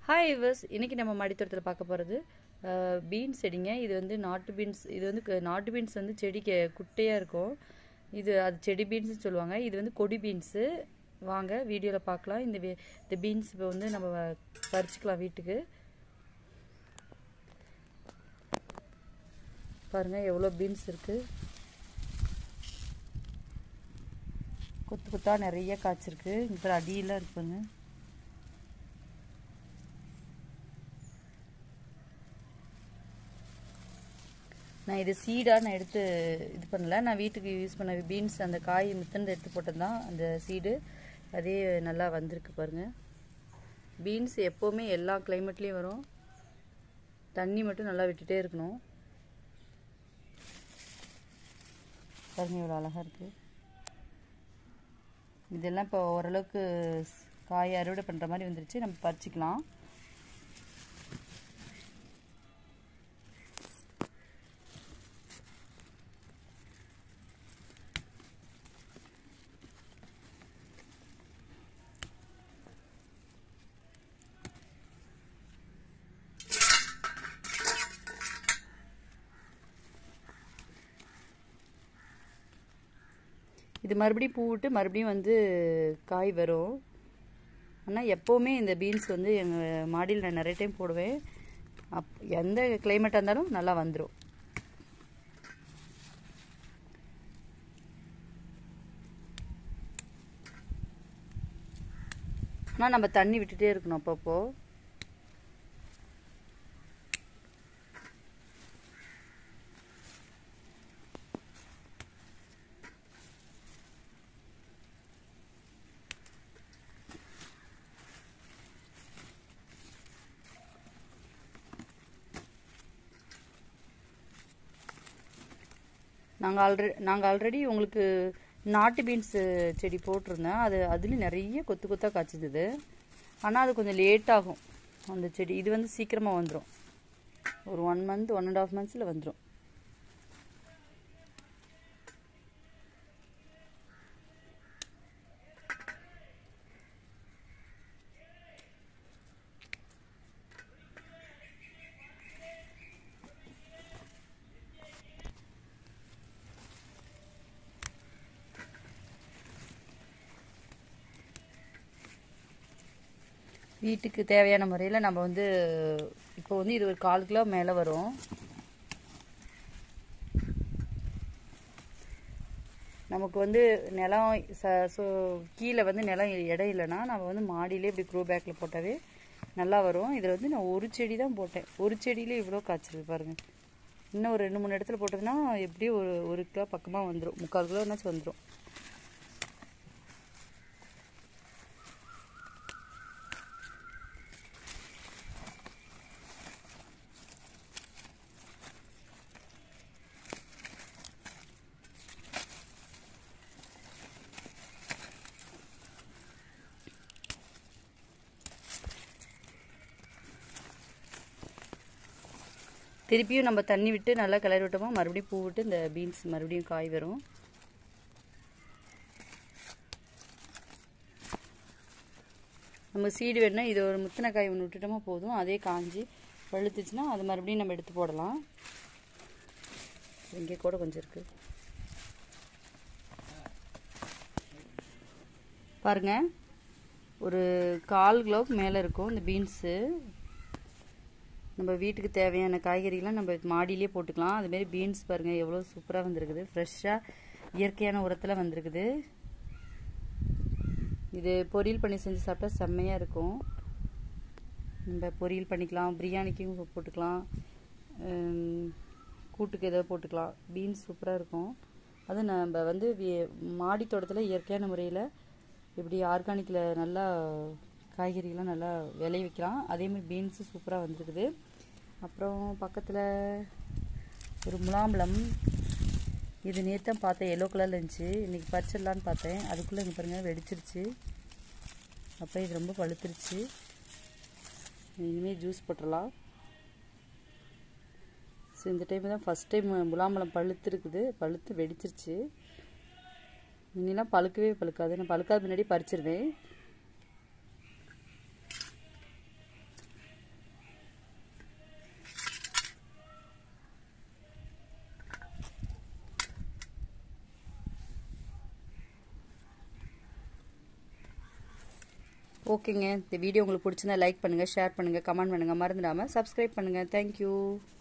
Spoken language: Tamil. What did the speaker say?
ஹாய் இவர்ஸ் இன்னைக்கு நம்ம மடித்தோட்டத்தில் பார்க்க போகிறது பீன்ஸ் செடிங்க இது வந்து நாட்டு பீன்ஸ் இது வந்து க- நாட்டு பீன்ஸ் வந்து செடிக்கு குட்டையாக இருக்கும் இது அது செடி பீன்ஸ்னு சொல்லுவாங்க இது வந்து கொடி பீன்ஸு வாங்க வீடியோவில் பார்க்கலாம் இந்த வி- இந்த பீன்ஸ் இப்போ வந்து நம்ம பறிச்சுக்கலாம் வீட்டுக்கு பாருங்கள் எவ்வளோ பீன்ஸ் இருக்குது கொத்து கொத்தா நிறைய காய்ச்சிருக்கு இப்போ அடியெல்லாம் இருக்குங்க நான் இது சீடாக நான் எடுத்து இது பண்ணல நான் வீட்டுக்கு யூஸ் பண்ண பீன்ஸ் அந்த காய் முத்தந்து எடுத்து போட்டது தான் அந்த சீடு அதே நல்லா வந்திருக்கு பாருங்கள் பீன்ஸ் எப்போவுமே எல்லா கிளைமேட்லேயும் வரும் தண்ணி மட்டும் நல்லா விட்டுட்டே இருக்கணும் பாருங்க இவ்வளோ அழகாக இருக்குது இதெல்லாம் இப்போ ஓரளவுக்கு ஸ்- காய் அறுவடை பண்ணுற மாதிரி வந்துருச்சு நம்ம பறிச்சுக்கலாம் இது மறுபடியும் பூ விட்டு மறுபடியும் வந்து காய் வரும் ஆனால் எப்போவுமே இந்த பீன்ஸ் வந்து எங்கள் மாடியில் நான் நிறைய டைம் போடுவேன் அப் எந்த கிளைமேட்டாக இருந்தாலும் நல்லா வந்துடும் ஆனால் நம்ம தண்ணி விட்டுட்டே இருக்கணும் அப்பப்போ நாங்கள் ஆல்ரெடி நாங்கள் ஆல்ரெடி உங்களுக்கு நாட்டு பீன்ஸ் செடி போட்டிருந்தேன் அது அதுலேயும் நிறைய கொத்து கொத்தாக காய்ச்சிது ஆனால் அது கொஞ்சம் லேட் ஆகும் அந்த செடி இது வந்து சீக்கிரமாக வந்துடும் ஒரு one month one and half மந்த்ஸில் வந்துடும் வீட்டுக்கு தேவையான முறையில் நம்ம வந்து இப்போ வந்து இது ஒரு கால் கிலோ மேலே வரும் நமக்கு வந்து நிலம் ச ஸோ கீழே வந்து நிலம் இடம் இல்லைன்னா நம்ம வந்து மாடியிலே இப்படி க்ரோ பேக்கில் போட்டாவே நல்லா வரும் இதில் வந்து நான் ஒரு செடி தான் போட்டேன் ஒரு செடியிலே இவ்வளோ காய்ச்சிருக்கு பாருங்கள் இன்னும் ஒரு ரெண்டு மூணு இடத்துல போட்டதுன்னா எப்படியும் ஒரு ஒரு கிலோ பக்கமாக வந்துடும் முக்கால் கிலோனாச்சும் வந்துடும் திருப்பியும் நம்ம தண்ணி விட்டு நல்லா கிளறி விட்டோமா மறுபடியும் பூ விட்டு இந்த பீன்ஸ் மறுபடியும் காய் வரும் நம்ம சீடு வேணும்னா இது ஒரு முத்தின காய் ஒன்று விட்டுட்டோமா போதும் அதே காஞ்சி பழுத்துச்சுன்னா அது மறுபடியும் நம்ம எடுத்து போடலாம் இங்கே கூட கொஞ்சம் இருக்கு பாருங்க ஒரு கால் கிலோவுக்கு மேலே இருக்கும் இந்த பீன்ஸு நம்ம வீட்டுக்கு தேவையான காய்கறிலாம் நம்ம மாடியிலே போட்டுக்கலாம் அதுமாரி பீன்ஸ் பாருங்கள் எவ்வளோ சூப்பராக வந்திருக்குது ஃப்ரெஷ்ஷாக இயற்கையான உரத்தில் வந்திருக்குது இது பொரியல் பண்ணி செஞ்சு சாப்பிட்டா செம்மையாக இருக்கும் நம்ம பொரியல் பண்ணிக்கலாம் பிரியாணிக்கும் போட்டுக்கலாம் ஹம், கூட்டுக்கு ஏதோ போட்டுக்கலாம் பீன்ஸ் சூப்பராக இருக்கும் அது நம்ம வந்து வி- மாடி தோட்டத்தில் இயற்கையான முறையில் இப்படி ஆர்கானிக்கில் நல்லா காய்கறிலாம் நல்லா விளைய வைக்கலாம் அதேமாதிரி பீன்ஸு சூப்பராக வந்திருக்குது அப்புறம் பக்கத்தில் ஒரு முலாம்பழம் இது நேற்று தான் பார்த்தேன் எல்லோ கலரில் இருந்துச்சு இன்றைக்கி பறிச்சிடலான்னு பார்த்தேன் அதுக்குள்ளே இங்கே பாருங்கள் வெடிச்சிருச்சு அப்போ இது ரொம்ப பழுத்துருச்சு இனிமேல் ஜூஸ் போட்டுடலாம் ஸோ இந்த டைம் தான் ஃபஸ்ட் டைம் முலாம்பழம் பழுத்து இருக்குது பழுத்து வெடிச்சிருச்சு இனிலாம் பழுக்கவே பழுக்காது நான் பழுக்காத முன்னாடி பறிச்சிருவேன் ஓகேங்க இந்த வீடியோ உங்களுக்கு பிடிச்சிருந்தா லைக் பண்ணுங்கள் ஷேர் பண்ணுங்கள் கமெண்ட் பண்ணுங்கள் மறந்துடாமல் சப்ஸ்கிரைப் பண்ணுங்கள் தேங்க்யூ